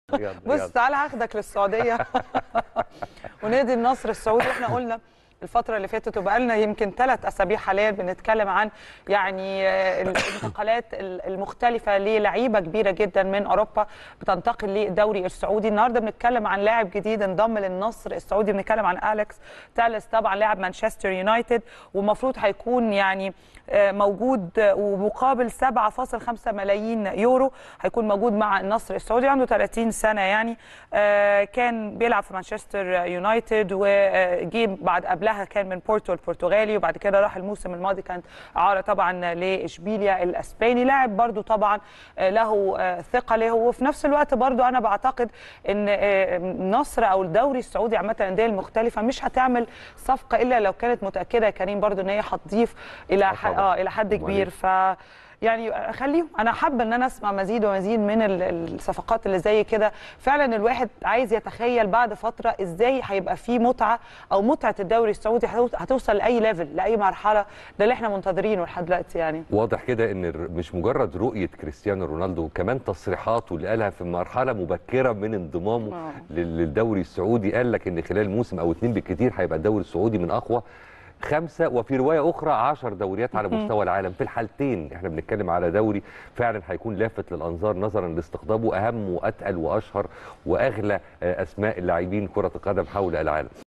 رياض بص رياض. تعالى هاخدك للسعوديه ونادي النصر السعودي احنا قلنا الفترة اللي فاتت وبقالنا يمكن ثلاث أسابيع حاليا بنتكلم عن يعني آه، الانتقالات المختلفة للعيبة كبيرة جدا من أوروبا بتنتقل للدوري السعودي النهاردة بنتكلم عن لاعب جديد انضم للنصر السعودي بنتكلم عن أليكس تالس طبعا لاعب مانشستر يونايتد ومفروض هيكون يعني آه، موجود آه، ومقابل 7.5 ملايين يورو هيكون موجود مع النصر السعودي عنده 30 سنة يعني آه، كان بيلعب في مانشستر يونايتد وجي بعد قبلها كان من بورتو البرتغالي وبعد كده راح الموسم الماضي كانت اعاره طبعا لاشبيليا الاسباني لاعب برضو طبعا آه، له آه، ثقه له وفي نفس الوقت برضو انا بعتقد ان آه، النصر او الدوري السعودي عامه الانديه المختلفه مش هتعمل صفقه الا لو كانت متاكده يا كريم برضو ان هي هتضيف الى آه ح- طبعاً. اه الى حد أمال كبير إيه؟ ف يعني خليهم انا حابه ان انا اسمع مزيد ومزيد من ال- الصفقات اللي زي كده فعلا الواحد عايز يتخيل بعد فتره ازاي هيبقى في متعه او متعه الدوري السعودي هتو- هتوصل لاي ليفل لاي مرحله ده اللي احنا منتظرينه لحد دلوقتي يعني واضح كده ان الر- مش مجرد رؤيه كريستيانو رونالدو كمان تصريحاته اللي قالها في مرحله مبكره من انضمامه آه. لل- للدوري السعودي قال لك ان خلال موسم او اتنين بالكتير هيبقى الدوري السعودي من اقوى خمسة وفي رواية أخرى عشر دوريات على مستوى العالم في الحالتين احنا بنتكلم على دوري فعلا هيكون لافت للأنظار نظرا لاستقطابه أهم وأتقل وأشهر وأغلى آه، أسماء اللاعبين كرة القدم حول العالم